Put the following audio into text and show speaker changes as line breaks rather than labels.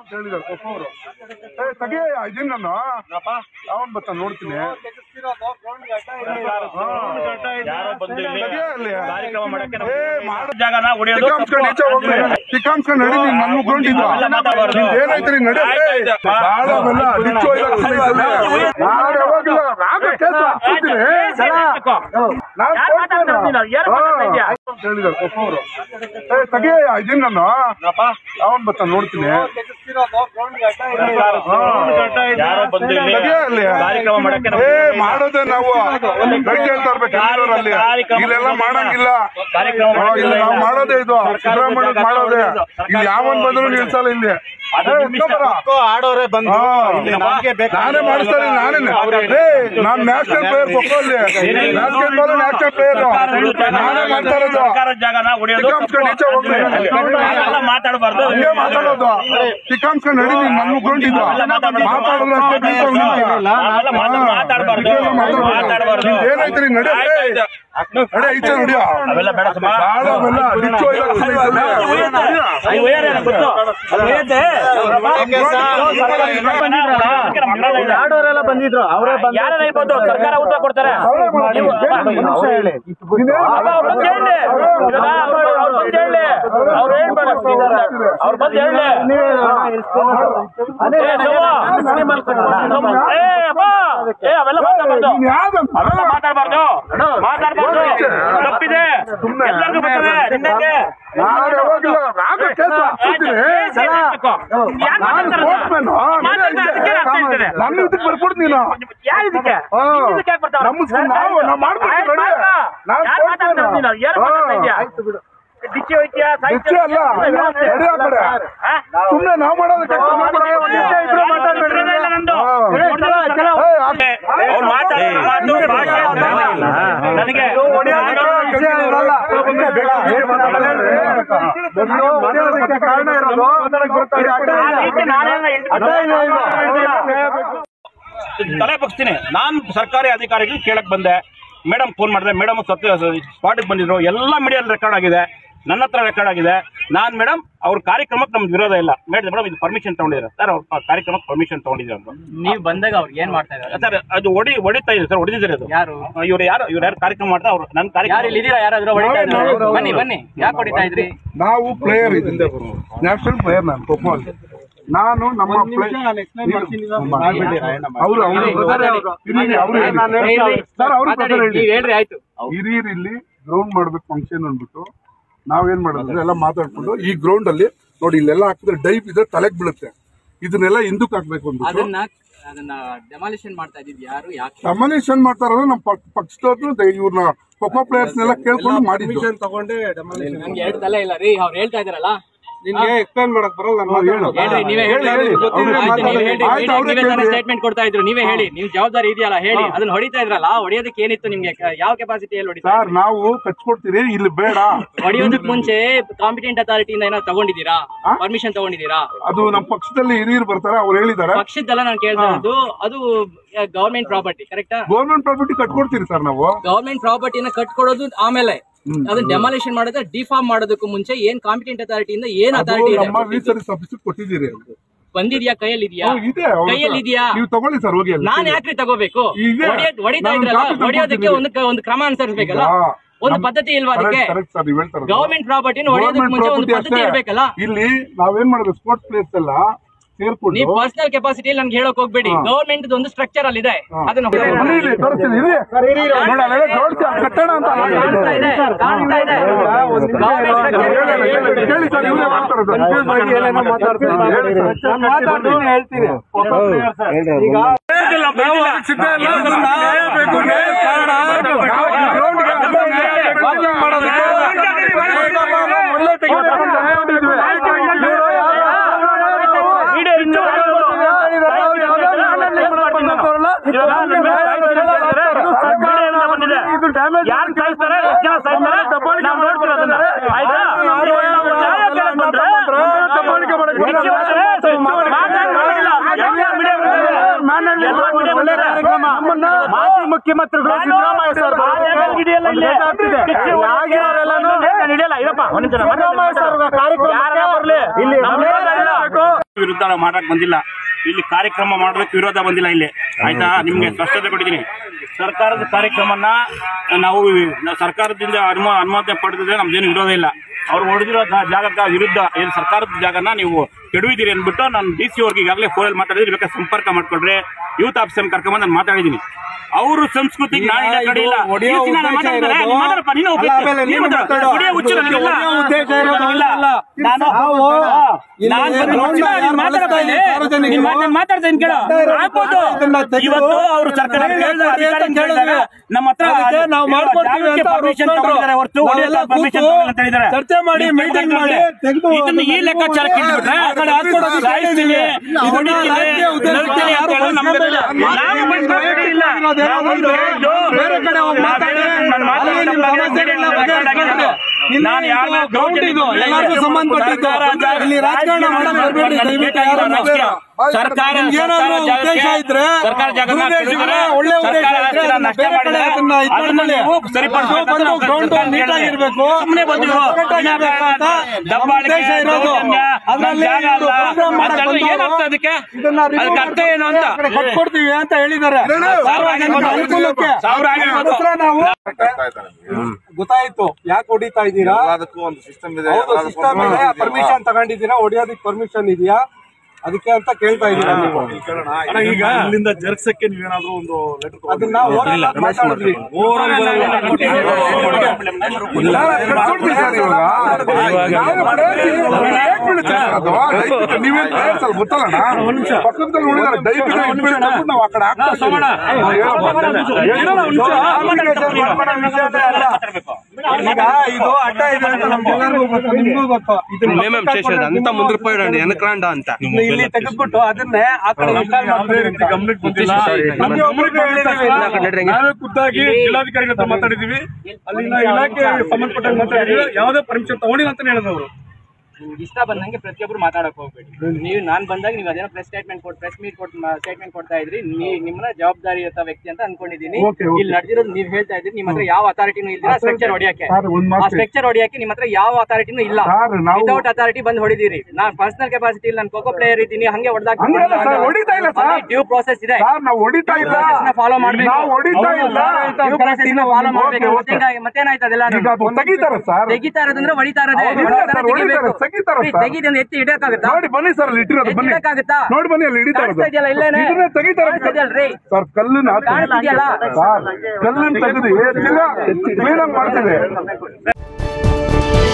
ಅಂತ ಹೇಳಿದ್ದಾರೆ ಕೊಪ್ಪವರು ಏ ತಗೆ ಇದೀನಿ ನಾನು ಅವನ್ ಬತ್ತ ನೋಡ್ತೀನಿ
ಯಾರೋ ಬಂದು ಇಲ್ಲಿ
ತಗೆ ಅಲ್ಲಿ
ಕಾರ್ಯಕ್ರಮ ಮಾಡಕ್ಕೆ
ಏ ಮಾಡು
ಜಾಗನ ಹೊಡೆಯೋದು
ಚಿಕ್ಕಂಸ್ಕೊಂಡ್ ಈಚೆ ಹೋಗ್ರಿ ಚಿಕ್ಕಂಸ್ಕೊಂಡ್ ನಡಿ ನೀನ್ ನನ್ನ ಮುಗ್ಕೊಂಡಿದ್ದ ಏನಾಯ್ತು ನಡಿ ಏ, ಬಾಳ ಬೆಲ್ಲ ಡಿಚ್ಚು election ಐತಲ್ಲ. ನಾನ್ ಯಾವಾಗ್ಲೂ ರಾಗ ಕೇಳ್ತಾ ಕೂತೀನಿ. ನಾನ್
ಯಾರ್ ಮಾತಾಡ್ತಾರೆ ನೀನು? ಯಾರ್ ಮಾತಾಡ್ತಾ ಇದ್ಯಾ?
ಹಾ, ಅಂತ ಹೇಳಿದ್ದಾರೆ ಕೊಪ್ಪವರು ಏ ತಗೆ ಇದೀನಿ ನಾನು ಅವನ್ ಬತ್ತ ನೋಡ್ತೀನಿ
ಯಾರೋ ಬಂದು ಇಲ್ಲಿ
ತಗೆ ಅಲ್ಲಿ
ಕಾರ್ಯಕ್ರಮ ಮಾಡಕ್ಕೆ
ಏ ಮಾಡೋದೇ ನಾವು ಗಟ್ಟಿ ಹೇಳ್ತಾ ಇರ್ಬೇಕು ಎಲ್ಲರಲ್ಲಿ ಇಲ್ಲೆಲ್ಲ ಮಾಡಂಗಿಲ್ಲ
ಕಾರ್ಯಕ್ರಮ
ಹಾ, ಇಲ್ಲಿ ನಾವು ಮಾಡೋದೇ ಇದು ಸಿದ್ದರಾಮಯ್ಯ ಮಾಡೋದೇ ಇಲ್ಲಿ ಯಾವನ್ ಬಂದ್ರು ನಿಲ್ಸಲ್ಲ ಇಲ್ಲಿ ಏ, ಎತ್ಕೊಂಬರ.
ಆಡೋರೆ ಬಂದು
ಹಾ.
ಇಲ್ಲಿ ನಮ್ಗೆ ಬೇಕು
ನಾನೇ ಮಾಡಿಸ್ತಾ ಇದ್ದೀನಿ ನಾನೇ ಏ ನಾನ್ ನ್ಯಾಷನಲ್ ಪ್ಲೇಯರ್ ಖೋಖೋಲ್ಲಿ ನ್ಯಾಷನಲ್ ಬಾಲ್ ನ್ಯಾಷನಲ್ ಪ್ಲೇಯರ್ ನಾನೇ ಮಾಡ್ತಾ ಇರೋದು
ಸರ್ಕಾರದ ಜಾಗನ ಹೊಡೆಯೋದು
ಚಿಕ್ಕಂಸ್ಕೊಂಡ್ ಈಚೆ ಹೋಗ್ರಿ
ಎಲ್ಲ ಮಾತಾಡಬಾರ್ದು
ಹಂಗೆ ಮಾತಾಡೋದು ಚಿಕ್ಕಂಸ್ಕೊಂಡ್ ನಡಿ ನೀನ್ ನನ್ನ ಮುಗ್ಕೊಂಡಿದ್ದ ಮಾತಾಡೋದು ಅಷ್ಟೇ ಬೀಳ್ಕೊಂಡು ನಿಂತಿಲ್ಲ.
ನಾವೆಲ್ಲ ಮಾತಾಡ್- ಮಾತಾಡ್ಬಾರ್ದು ಮಾತಾಡಬಾರ್ದು
ಏನಾಯ್ತು ನಡಿ ಏ, ನಡಿ ಐತೆ ನಡಿಯೋ
ಅವೆಲ್ಲ ಬೇಡ ಸುಮಾ
ಬಾಳ ಬೆಲ್ಲ ಡಿಚ್ಚು election ಐತಲ್ಲ.
ಅಯ್ಯೋ, ಏನೇನು ಗೊತ್ತು? ಅದು ಉಯ್ಯತ್ತೆ.
ಆಡೋರೆಲ್ಲ ಬಂದಿದ್ರು ಅವರೇ ಬಂದು
ಯಾರು ಇರ್ಬೋದು ಸರ್ಕಾರ ಉತ್ತರ ಕೊಡ್ತಾರೆ ನೀವು-
ನೀನೇನ್
ಅಲ್ಲ, ಅವ್ರು ಬಂದು ಹೇಳಿ ಇವಾಗ ಅವ್ರು ಅವ್ರು ಬಂದು ಹೇಳಿ ಅವ್ರು ಹೇಳ್ಬೇಡ ಅವ್ರು ಬಂದು ಹೇಳಿ ಏ, ನೋವು. ನೋವು. ಏ, ಅಪ್ಪ. ಏ, ಅವೆಲ್ಲ ಮಾತಾಡ್ಬಾರ್ದು
ನೀನ್ ಯಾವ್ದು-
ಅವೆಲ್ಲ ಮಾತಾಡ್ಬಾರ್ದು ಮಾತಾಡ್ಬಾರ್ದು ತಪ್ಪಿದೆ ಎಲ್ಲರಿಗೂ ಬರ್ತದೆ ನಿನ್ನಂಗೆ
ನಾನ್ ಯಾವಾಗ್ಲೂ ರಾಗ ಕೇಳ್ತಾ ಕೂತೀನಿ.
ಯಾರ್
ನಾನ್
ಮಾತಾಡ್ತಾರೆ?
sportsman.
ಮಾತಾಡ್ತಾರೆ, ಅದಕ್ಕೆ ಅರ್ಥ ಹೇಳ್ತಾರೆ.
ನನ್ನ ಇದಕ್ಕೆ ಬರ್ಬಿಡ್ತು ನೀನು
ಯಾರ್ ಇದಕ್ಕೆ
ಹಾ.
ಇದಕ್ಕೆ ಯಾಕ್ ಬರ್ತಾವ್ರೆ?
ನಮ್ಮ ಸ್ಕೂಲ್ ನಾವು- ನಾವು ಮಾಡ್ಬಿಡ್ತೀವಿ
ಆಯ್ತು,
ನೋಡಿ.
ಮಾಡ್ಕೊ.
ನಾನ್
ಯಾರ್
sportsman.
ಮಾತಾಡ್ತಾರೆ ನೀನು? ಯಾರ್ ಮಾತಾಡ್ತಾ ಇದ್ಯಾ?
ಹಾ.
ಡಿಚ್ಚಿ ಹೋಯ್ತೀಯಾ? ಸಾಯ್ತೀಯಾ?
ಡಿಚ್ಚಿ ಅಲ್ಲ. ನಡಿ ಆ ಕಡೆ.
ಹಾ?
ಸುಮ್ನೆ ನಾವ್ ಮಾಡೋದಕ್ಕೆ ಸುಮ್ನೆ ಬಿಡು. ಇಬ್ರು ಮಾತಾಡ್ಬೇಡಿ.
ಬಿಡೋದೇ ಇಲ್ಲ ನಂದು.
ಹಾ.
ನೋಡ್ದಲ್ಲ, ಚಲೋ.
ಏ, ಆಕೆ-
ಅವ್ರು ಮಾತಾಡೋ ಮಾತು ಭಾಷೆ ನನಗೆ
ವಿಷಯ ಇರಲ್ಲ. ಸುಮ್ನೆ ಬೇಡ. ಏನ್ ಮಾತಾಡೋದು? ಮೊದ್ಲು ಹೊಡೆಯೋದಕ್ಕೆ ಕಾರಣ ಇರೋದು
ಆ ರೀತಿ ನಾನೇನ ತಲೆ ಬಗ್ಸ್ತೀನಿ ನಾನ್ ಸರ್ಕಾರಿ ಅಧಿಕಾರಿಗಳು ಕೇಳಕ್ ಬಂದೆ ಮೇಡಮ್ ಫೋನ್ ಮಾಡಿದೆ ಮೇಡಮ್ ಸತ್ಯ ಸ್ಪಾಟಿಗೆ ಬಂದಿದ್ರು ಎಲ್ಲ ಮೀಡಿಯಲ್ಲಿ ರೆಕಾರ್ಡ್ ಆಗಿದೆ ನನ್ನ ಹತ್ರ ರೆಕಾರ್ಡ್ ಆಗಿದೆ ನಾನ್ ಮೇಡಮ್ ಅವ್ರ ಕಾರ್ಯಕ್ರಮಕ್ಕೆ ನಮ್ಗೆ ವಿರೋಧ ಇಲ್ಲ ಮೇಡಮ್ ಮೇಡಮ್ ಇದು ಪರ್ಮಿಷನ್ ತಗೊಂಡಿದ್ದಾರೆ ಸರ್ ಅವ್ರ ಕಾರ್ಯಕ್ರಮಕ್ಕೆ ಪರ್ಮಿಷನ್ ತಗೊಂಡಿದ್ದಾರೆ ಅಂತ
ನೀವ್ ಬಂದಾಗ ಅವ್ರಿಗೆ ಏನ್ ಮಾಡ್ತಾ ಇದಾರೆ
ಸರ್ ಅದು ಹೊಡಿ ಹೊಡಿತಾ ಇದೆ ಸರ್ ಹೊಡಿದಿದ್ದಾರೆ ಅದು
ಯಾರು
ಇವ್ರು ಯಾರು ಇವ್ರು ಯಾರು ಕಾರ್ಯಕ್ರಮ ಮಾಡ್ತಾ ಅವ್ರು ನನ್ನ
ಯಾರು ಇಲ್ಲಿ
ಕಾರ್ಯಕ್ರಮ
ಇದೀರಾ ಯಾರಾದ್ರೂ ಹೊಡಿತಾ ಇದ್ರು ಬನ್ನಿ ಬನ್ನಿ ಯಾಕೆ ಹೊಡಿತಾ ಇದ್ರಿ
ನಾವು ಪ್ಲೇಯರ್ ಇದ್ದೆ ನ್ಯಾಷನಲ್ ಪ್ಲೇಯರ್ ನಾನು ಖೋಖೋ ಅಲ್ಲಿ ನಾನು ನಮ್ಮ ಅವರು ಸರ್ ಅವ್ರ ಪ್ರಕಾರ ಹೇಳಿ
ನೀವ್ ಹೇಳ್ರಿ ಆಯ್ತು
ಹಿರಿಯರ್ ಇಲ್ಲಿ ಗ್ರೌಂಡ್ ಮಾಡ್ಬೇಕು ಫಂಕ್ಷನ್ ಅಂದ್ಬಿಟ್ಟು ನಾವೇನ್ ಮಾಡಿದ್ರೆ ಎಲ್ಲ ಮಾತಾಡ್ಕೊಂಡು ಈ ಗ್ರೌಂಡ್ ಅಲ್ಲಿ ನೋಡಿ ಇಲ್ಲೆಲ್ಲ ಹಾಕಿದ್ರೆ ಡೈಪ್ ಇದೆ ತಲೆಗ್ ಬೀಳುತ್ತೆ ಇದನ್ನೆಲ್ಲ ಹಿಂದಕ್ಕೆ ಹಾಕ್ಬೇಕು ಅಂದ್ಬಿಟ್ಟು
ಅದನ್ನ ಅದನ್ನ ಡೆಮಾಲಿಷನ್ ಮಾಡ್ತಾ ಇದ್ದಿದ್ ಯಾರು ಯಾಕೆ
ಕಮಲೇಶನ್ ಮಾಡ್ತಾ ಇರೋದು ನಮ್ಮ ಪಕ್ಷದವ್ರು ಇವ್ರನ್ನ ಖೋಖೋ ಪ್ಲೇಯರ್ಸ್ನೆಲ್ಲ ಕೇಳ್ಕೊಂಡು ಮಾಡಿದ್ದು
ನಮ್ಗೆ ಎರಡು ತಲೆ ಇಲ್ಲ ರೀ ಅವ್ರು ಹೇಳ್ತಾ ಇದಾರಲ್ಲ
ನಿನ್ಗೆ ಎಕ್ಸ್ಪ್ಲೈನ್ ಮಾಡಕ್ ಬರಲ್ಲ
ಹಾ, ಹೇಳು.
ಹೇಳ್ರಿ ನೀವೇ
ಹೇಳಿ,
ಹೇಳಿ
ಹೇಳಿ. ಅವ್ರು
ಆಯ್ತು, ನೀವೇ ಹೇಳ್ರಿ.
ಆಯ್ತು, ಅವ್ರೇ
ನೀವೇ ತಾನೇ
ಕೇಳಿ.
ಸ್ಟೇಟ್ಮೆಂಟ್ ಕೊಡ್ತಾ ಇದ್ರು ನೀವೇ ಹೇಳಿ ನೀವು ಜವಾಬ್ದಾರಿ ಇದೆಯಲ್ಲ ಹೇಳಿ ಅದನ್ನ ಹೊಡಿತಾ ಇದ್ರಲ್ಲ ಹೊಡಿಯೋದಕ್ಕೆ ಏನಿತ್ತು ನಿಮ್ಗೆ ಕ- ಯಾವ ಕೆಪಾಸಿಟಿಯಲ್ಲಿ ಹೊಡಿತಾ
ಸರ್ ನಾವು ಕಚ್ಕೊಡ್ತೀರಿ ಇಲ್ಲಿ ಬೇಡ
ಹೊಡಿಯೋದಕ್ ಮುಂಚೆ ಕಾಂಪಿಟೆಂಟ್ ಅಥಾರಿಟಿಯಿಂದ ಏನೋ ತಗೊಂಡಿದ್ದೀರಾ ಪರ್ಮಿಷನ್ ತಗೊಂಡಿದ್ದೀರಾ
ಅದು ನಮ್ಮ ಪಕ್ಷದಲ್ಲಿ ಹಿರಿಯರು ಬರ್ತಾರೆ ಅವ್ರು ಹೇಳಿದ್ದಾರೆ
ಪಕ್ಷದ್ದೆಲ್ಲ ನಾನು ಕೇಳ್ತಾ ಇರೋದು ಅದು ಗವರ್ಮೆಂಟ್ ಪ್ರಾಪರ್ಟಿ ಕರೆಕ್ಟಾ
ಗೌರ್ಮೆಂಟ್ ಪ್ರಾಪರ್ಟಿ ಕಟ್ಕೊಡ್ತೀರಿ ಸರ್ ನಾವು
ಗವರ್ಮೆಂಟ್ ಪ್ರಾಪರ್ಟಿನ ಕಟ್ಕೊಡೋದು ಆಮೇಲೆ ಅದನ್ನ ಡೆಮಾಲಿಷನ್ ಮಾಡೋದು ಡಿಫಾರ್ಮ್ ಮಾಡೋದಕ್ಕೂ ಮುಂಚೆ ಏನ್ ಕಾಂಪಿಟೆಂಟ್ ಅಥಾರಿಟಿಯಿಂದ ಏನ್
ಅದು
ಅಥಾರಿಟಿ ಇದೆ
ನಮ್ಮ ರೀಸರ್ಚ್ ಆಫೀಸ್ ಕೊಟ್ಟಿದ್ದೀರಿ ಅದು.
ಬಂದಿದ್ಯಾ ಕೈಯಲ್ಲಿ ಇದೆಯಾ
ಹ್ಮ್, ಇದೆ ಅವ್ರ ಹತ್ರ.
ಕೈಯಲ್ಲಿ ಇದೆಯಾ
ನೀವು ತಗೊಳ್ಳಿ ಸರ್ ಹೋಗಿ ಅಲ್ಲಿ.
ನಾನ್ ಯಾಕ್ರಿ ತಗೋಬೇಕು
ಇದೆ.
ಹೊಡಿಯೋದ್- ಹೊಡಿತಾ
ನಾನು
ಇದ್ರಲ್ಲ
copy
ಹೊಡಿಯೋದಕ್ಕೆ
ತಂದ್ಕೊಡ್ತೀನಿ.
ಒಂದು ಒಂದು ಕ್ರಮ ಅನುಸರಿಸಬೇಕಲ್ಲ
ಹಾ.
ಒಂದು
ನಮ್-
ಪದ್ಧತಿ ಇಲ್ವಾ ಅದಕ್ಕೆ
Correct, correct sir, ನೀವ್ ಹೇಳ್ತಾ ಇರೋದು.
ಗವರ್ಮೆಂಟ್ ಪ್ರಾಪರ್ಟಿನ ಹೊಡಿಯೋದಕ್ಕೆ
Government
ಮುಂಚೆ ಒಂದು
property
ಪದ್ಧತಿ
ಅಷ್ಟೇ.
ಇರ್ಬೇಕಲ್ಲ
ಇಲ್ಲಿ ನಾವೇನ್ ಮಾಡೋದು ಸ್ಪೋರ್ಟ್ಸ್ ಪ್ಲೇಯರ್ಸ್ ಎಲ್ಲ ಸೇರ್ಕೊಂಡು
ನೀವು ಪರ್ಸನಲ್ ಕೆಪಾಸಿಟಿ ನನ್ಗೆ ಹೇಳಕ್ ಹೋಗ್ಬೇಡಿ ಗವರ್ಮೆಂಟ್ ಒಂದು ಸ್ಟ್ರಕ್ಚರ್ ಅಲ್ಲಿ ಇದೆ ಅದನ್ನ
ಇಲ್ಲಿ ಇಲ್ಲಿ ತೋರಿಸ್ತೀನಿ, ಇರಿ. ನೋಡಿ, ಅಲ್ಲೆಲ್ಲ ಜೋಡ್ಸಿ ಅಲ್ಲಿ ಕಟ್ಟೋಣ ಅಂತ
ಕಾಣ್ತಾ ಇದೆ, ಕಾಣ್ತಾ ಇದೆ. Government structure ಇದೆ.
ಕೇಳಿ ಸರ್ ಇವ್ರೇ ಮಾಡ್ತಾರದು
ಹೇಳ್ತೀನಿ
ಯಾರು ಸಾಯ್ತಾರೆ ಎಷ್ಟು ಜನ ಸಾಯ್ತಾರೆ ನಾವು ನೋಡ್ತೀವಿ ಅದನ್ನ ಆಯ್ತಾ ನ್ಯಾಯ ಕೇಳಕ್ ಬಂದ್ರೆ ಹೆಚ್ಚು ಹೋದ್ರೆ ಮಾತಾಡ್ ಮಾಡಿಲ್ಲ. ಎಲ್ಲ media ಎಲ್ಲ media
ಮಾಜಿ ಮುಖ್ಯಮಂತ್ರಿಗಳು ಸಿದ್ದರಾಮಯ್ಯ ಸರ್
ಹಿಡಿಯಲ್ಲ ಇಲ್ಲಿ. ಕಿಚ್ಚು
ಆಗಿರೋರೆಲ್ಲನೂ
ನಾನು ಹಿಡಿಯಲ್ಲ ಇರಪ್ಪ ಒಂದ್ ನಿಮಿಷ
ಸಿದ್ದರಾಮಯ್ಯ ಸರ್ ಕಾರ್ಯಕ್ರಮಕ್ಕೆ
ಯಾರನ್ನ ಬರ್ಲಿ
ಇಲ್ಲಿ
ನಮ್ಮ ವಿರೋಧ ಇಲ್ಲ. ವಿರುದ್ಧ ನಾವು ಮಾಡಕ್ ಬಂದಿಲ್ಲ ಇಲ್ಲಿ ಕಾರ್ಯಕ್ರಮ ಮಾಡೋದಕ್ಕೆ ವಿರೋಧ ಬಂದಿಲ್ಲ ಇಲ್ಲಿ ಆಯ್ತಾ ನಿಮ್ಗೆ ಸ್ಪಷ್ಟತೆ ಕೊಟ್ಟಿದ್ದೀನಿ ಸರ್ಕಾರದ ಕಾರ್ಯಕ್ರಮನ ನಾವು ನಾವು ಸರ್ಕಾರದಿಂದ ಅನುಮ ಅನುಮತಿ ಪಡೆದಿದ್ರೆ ನಮ್ದೇನು ವಿರೋಧ ಇಲ್ಲ ಅವ್ರು ಹೊಡೆದಿರೋ ಜಾಗಕ್ಕೆ ವಿರುದ್ಧ ಏನು ಸರ್ಕಾರದ ಜಾಗನ ನೀವು ಕೆಡವಿದ್ದೀರಿ ಅಂದ್ಬಿಟ್ಟು ನಾನು ಡಿ ಸಿ ಅವ್ರಿಗೆ ಈಗಾಗಲೇ ಫೋನಲ್ಲಿ ಮಾತಾಡಿದ್ರೆ ಬೇಕಾದ್ರೆ ಸಂಪರ್ಕ ಮಾಡ್ಕೊಂಡ್ರೆ ಯೂತ್ ಆಫೀಸರ್ ಕರ್ಕೊಂಬಂದು ನಾನು ಮಾತಾಡಿದ್ದೀನಿ ಅವರು ಸಂಸ್ಕೃತಿಗೆ ನಾನು ಇಲ್ಲ ಕಡೆ ಇಲ್ಲ
ಒಡೆಯೋ
ಈ ದಿನ ನಾನು
ಉದ್ದೇಶ
ಮಾತಾಡ್ತಾರೆ,
ಇರೋದು-
ನೀನು ಮಾತಾಡಪ್ಪ, ನೀನು ಒಬ್ಬ
ಅಲ್ಲ, ಆಮೇಲೆ
ನೀನು
ನೀನು
ಮಾತಾಡು.
ಮಾತಾಡು.
ಒಡೆಯೋ ಹುಚ್ಚು ನನಗಿಲ್ಲ.
ಒಡೆಯೋ ಉದ್ದೇಶ ಇರೋದು
ಇಲ್ಲ.
ಅಲ್ಲ.
ನಾನು
ನಾವು ಇಲ್ಲಿ
ನಾನು ಬಂದು
ground
ಗೊತ್ತಿಲ್ಲ,
ಯಾರು
ನೀನು ಮಾತಾಡಪ್ಪ
ಬಳಸ್ತಾ
ಇಲ್ಲಿ.
ಇದ್ದಾರೆ ಸಾರ್ವಜನಿಕರು?
ನೀನು ಮಾತಾಡ್- ಮಾತಾಡ್ತಾ ಇದ್ದೀನಿ ಕೇಳು. ಆಗ್ಬೋದು.
ಇದನ್ನ ತೆಗೆದು
ಇವತ್ತು ಅವರು ಸರ್ಕಾರ
ಹೇಳಿ
ಕೇಳಿದಾಗ
ಅಂತ
ಅಧಿಕಾರಿ
ಕೇಳಿದ್ರೆ
ಕೇಳಿದಾಗ ನಮ್ಮ ಹತ್ರ
ಅದಕ್ಕೆ ನಾವು ಮಾಡ್ಕೊಡ್ತೀವಿ
ಜಾಗಕ್ಕೆ
ಅಂತ ಅವ್ರು
permission
ಒಪ್ಕೊಂಡ್ರು.
ತಗೊಂಡಿದ್ದಾರೆ ಹೊರತು ಒಡೆಯೋ
ನಾವೆಲ್ಲ
permission
ಕೂತು
ತಗೊಂಡಿಲ್ಲ ಅಂತ ಹೇಳಿದ್ದಾರೆ.
ಚರ್ಚೆ ಮಾಡಿ,
ನೀವು
meeting ಮಾಡಿ, ತೆಗೆದು
ಇದನ್ನ ಈ
ಅದನ್ನ
ಲೆಕ್ಕಾಚಾರ ಕೇಳಿಬಿಟ್ರೆ
ಆ ಕಡೆ ಹಾಕ್ಕೊಡೋದು
ಸಾಯಿಸ್ತೀನಿ,
ಇದನ್ನ
ಹೊಡಿತೀನಿ,
ರಾಜಕೀಯ ಉದ್ದೇಶ
ನಡ್ತೀನಿ
ಯಾರು
ಅಂತ ಹೇಳೋದು ನಮ್ಗೆ
ಬಯಸ್ಕೊಂಡಿಲ್ಲ.
ನಾವು ಬಯಸ್ಕೊಂಡಿಲ್ಲ.
ಇರೋದೇನೋ
ನಾವು
ಒಂದು
ಹೇಳಿದ್ದು
ಬೇರೆ ಕಡೆ ಹೋಗಿ ಮಾತಾಡಿ.
ನಾನು ಮಾತಾಡಿದ
ಅಲ್ಲಿ ನಿಮ್ಮ
ಬಗ್ಗೆ
ಸಮಸ್ಯೆಗಳನ್ನ
ಬಗೆಹರಿಸ್ಕೊಂಡು
ಇಲ್ಲಿ
ನಾನು ಯಾರ ಮೇಲೆ
ಇದು ground ಇದು ಎಲ್ಲರಿಗೂ ಸಂಬಂಧಪಟ್ಟಿದ್ದು ಇಲ್ಲಿ ರಾಜಕಾರಣ ಮಾಡಕ್ ಬರ್ಬೇಡಿ ದಯವಿಟ್ಟು ಯಾರನ್ನು.
ಸರ್ಕಾರ
ನಿಮ್ಗೇನಾದ್ರೂ ಉದ್ದೇಶ ಇದ್ರೆ
ಸರ್ಕಾರ ಜಾಗ
ದುರುದ್ದೇಶಗಳ ಒಳ್ಳೆ ಉದ್ದೇಶ ಇದ್ರೆ ಅದನ್ನ ಬೇರೆ ಕಡೆ ಅದನ್ನ ಇದ್ ಮಾಡ್ಕೊಳ್ಳಿ. ಅದು ಬಂದು ground ನೀಟಾಗಿರ್ಬೇಕು.
ಸುಮ್ಮನೆ ಬಂದಿರೋ
ಕರೆಕ್ಟಾಗಿರ್ಬೇಕು ಅಂತ
ದಬ್ಬಾಳಿಕೆ
ಉದ್ದೇಶ ಇರೋದು.
ದೌರ್ಜನ್ಯ,
ಅದ್ರಲ್ಲಿ
ಜಾಗ ಅಲ್ಲ.
ಇದು program ಮಾಡಕ್
ಅದೆಲ್ಲ
ಬಂದವರು
ಏನರ್ಥ ಅದಕ್ಕೆ
ಇದನ್ನ remove
ಅದಕ್ಕೆ ಅರ್ಥ ಏನು ಅಂತ
ಆ ಕಡೆ ಕೊಟ್ಕೊಡ್ತೀವಿ ಅಂತ ಹೇಳಿದ್ದಾರೆ ಸಾರ್ವಜನಿಕ ಅನುಕೂಲಕ್ಕೆ
ಸಾವಿರ ಆಗಿರ್ಬೋದು.
ಅದಕ್ಕೋಸ್ಕರ ನಾವು ಗೊತ್ತಾಯ್ತು ಯಾಕೆ ಹೊಡಿತಾ ಇದ್ದೀರಾ
ಅದಕ್ಕೂ ಒಂದು ಸಿಸ್ಟಮ್ ಇದೆ
ಹೌದು ಸಿಸ್ಟಮ್ ಇದೆ ಪರ್ಮಿಷನ್ ತಗೊಂಡಿದ್ದೀರಾ ಹೊಡಿಯೋದಕ್ಕೆ ಪರ್ಮಿಷನ್ ಇದೆಯಾ ಅದಕ್ಕೆ ಅಂತ ಕೇಳ್ತಾ ಇದ್ದೀರಾ ನೀವು
ಈಗ ಇಲ್ಲಿಂದ ಜರ್ಗ್ಸಕ್ಕೆ ನೀವೇನಾದ್ರೂ ಒಂದು ಲೆಟರ್
ಅದನ್ನ ಓರಲ್ ಆಗಿ ಮಾತಾಡಿದ್ವಿ
ನೀವೇನ್ ಗೊತ್ತಲ್ಲ ಪಕ್ಕದಲ್ಲಿ ಉಳಿದಾರೆ ದಯವಿಟ್ಟು ಇನ್ಫಾರ್ಮೇಶನ್ ಕೊಟ್ಟು ನಾವು ಆ ಕಡೆ ಹಾಕ್ತಾ
ಈಗ ಇದು ಅಡ್ಡ ಇದೆ ಅಂತ ನಮ್ಗೆಲ್ಲರಿಗೂ ಗೊತ್ತು ನಿಮ್ಗೂ ಗೊತ್ತು ಇದನ್ನ
అంతా ముందుకు పోయాడు వెనకరాండా అంతా
ಇದನ್ನ ಇಲ್ಲಿ ತೆಗೆದ್ಬಿಟ್ಟು ಅದನ್ನೇ ಆ ಕಡೆ install ಮಾಡ್ಬಿಡಿ ಅಂತ.
ಗಮನಕ್ಕೆ ಬಂದಿಲ್ಲ
ನಮ್ಗೆ ಒಬ್ರಿಗೆ ಹೇಳಿದೀವಿ.
ನಾವೇ ಖುದ್ದಾಗಿ ಜಿಲ್ಲಾಧಿಕಾರಿಗಳ ಹತ್ರ ಮಾತಾಡಿದೀವಿ ಅಲ್ಲಿನ ಇಲಾಖೆ ಸಂಬಂಧಪಟ್ಟ ಮಾತಾಡಿದ್ವಿ ಯಾವುದೇ ಪರ್ಮಿಷನ್ ತಗೊಂಡಿಲ್ಲ ಅಂತ ಹೇಳಿದ್ರು ಅವರು
ಇಷ್ಟ ಬಂದಂಗೆ ಪ್ರತಿಯೊಬ್ರು ಮಾತಾಡಕ್ ಹೋಗ್ಬೇಡಿ ನೀವು ನಾನ್ ಬಂದಾಗ ನೀವು ಅದೇನೋ ಪ್ರೆಸ್ ಸ್ಟೇಟ್ಮೆಂಟ್ ಕೊಟ್ಟು ಪ್ರೆಸ್ ಮೀಟ್ ಕೊಟ್ಟು ಸ್ಟೇಟ್ಮೆಂಟ್ ಕೊಡ್ತಾ ಇದ್ರಿ ನೀ ನಿಮ್ಮನ್ನ ಜವಾಬ್ದಾರಿಯುತ ವ್ಯಕ್ತಿ ಅಂತ ಅನ್ಕೊಂಡಿದೀನಿ
Okay, okay.
ಇಲ್ಲಿ ನಡೆದಿರೋದು ನೀವ್ ಹೇಳ್ತಾ ಇದ್ರಿ ನಿಮ್ಮ ಹತ್ರ ಯಾವ ಅಥಾರಿಟಿನೂ ಇಲ್ದಿರ ಸ್ಟ್ರಕ್ಚರ್ ಹೊಡಿಯಕ್ಕೆ
ಸರ್, ಒಂದ್ ಮಾತು
ಆ ಸ್ಟ್ರಕ್ಚರ್ ಹೊಡಿಯಕ್ಕೆ ನಿಮ್ಮ ಹತ್ರ ಯಾವ ಅಥಾರಿಟಿನೂ ಇಲ್ಲ
ಸರ್, ನಾವು-
ವಿತೌಟ್ ಅಥಾರಿಟಿ ಬಂದು ಹೊಡಿದಿರಿ ನಾನ್ ಪರ್ಸನಲ್ ಕೆಪಾಸಿಟಿ ನಾನು ಖೋಖೋ ಪ್ಲೇಯರ್ ಇದ್ದೀನಿ ಹಂಗೆ ಹೊಡೆದಾಕ
ಹಂಗಲ್ಲ ಸರ್, ಹೊಡಿತಾ ಇಲ್ಲ ಸರ್.
ಡ್ಯೂ ಪ್ರಾಸೆಸ್ ಇದೆ
ಸರ್ ನಾವು ಹೊಡಿತಾ ಇಲ್ಲ
ಫಾಲೋ ಮಾಡ್ಬೇಕು
ನಾವು ಹೊಡಿತಾ ಇಲ್ಲ
ಡ್ಯೂ ಪ್ರಾಸೆಸ್ ಫಾಲೋ ಮಾಡ್ಬೇಕು
Okay, okay.
ಮತ್ತೆ ಮತ್ತೇನಾಯ್ತು ಅದೆಲ್ಲ
ಈಗ ಅದು ತೆಗಿತಾರೆ ಸರ್
ತೆಗಿತಾ ಇರೋದಂದ್ರೆ ಹೊಡಿತಾ ಇರೋದೇ
ಹೌದು, ಇಲ್ಲ
ಹೊಡಿತಾ
ಸರ್,
ಇರೋದು
ಹೊಡಿತಾರೆ,
ತೆಗಿಬೇಕು.
ತೆಗಿತಾರೆ
ಏ,
ಸರ್.
ತೆಗಿದಂದ್ರೆ ಎತ್ತಿ ಇಡಕ್ಕಾಗತ್ತಾ
ನೋಡಿ ಬನ್ನಿ ಸರ್ ಅಲ್ಲಿ ಇಟ್ಟಿರೋದು ಬನ್ನಿ
ಎತ್ತಿಡಕ್ಕಾಗತ್ತಾ?
ನೋಡಿ ಬನ್ನಿ ಅಲ್ಲಿ ಹಿಡಿತಾ
ಕಾಣಿಸ್ತಾ ಇದೆಯಲ್ಲ
ಇರೋದು
ಇಲ್ಲೇನೆ?
ಇದನ್ನೇ ತೆಗಿತಾರೆ
ಕಾಣಿಸ್ತಾ ಇದೆಯಲ್ರಿ?
ಸರ್ ಕಲ್ಲನ್ನ
ಕಾಣಿಸ್ತಿದೆಯಲ್ಲ?
ಸರ್ ಕಲ್ಲನ್ನ ತೆಗೆದು ಕ್ಲೀನ್ ಆಗಿ ಮಾಡ್ತೇವೆ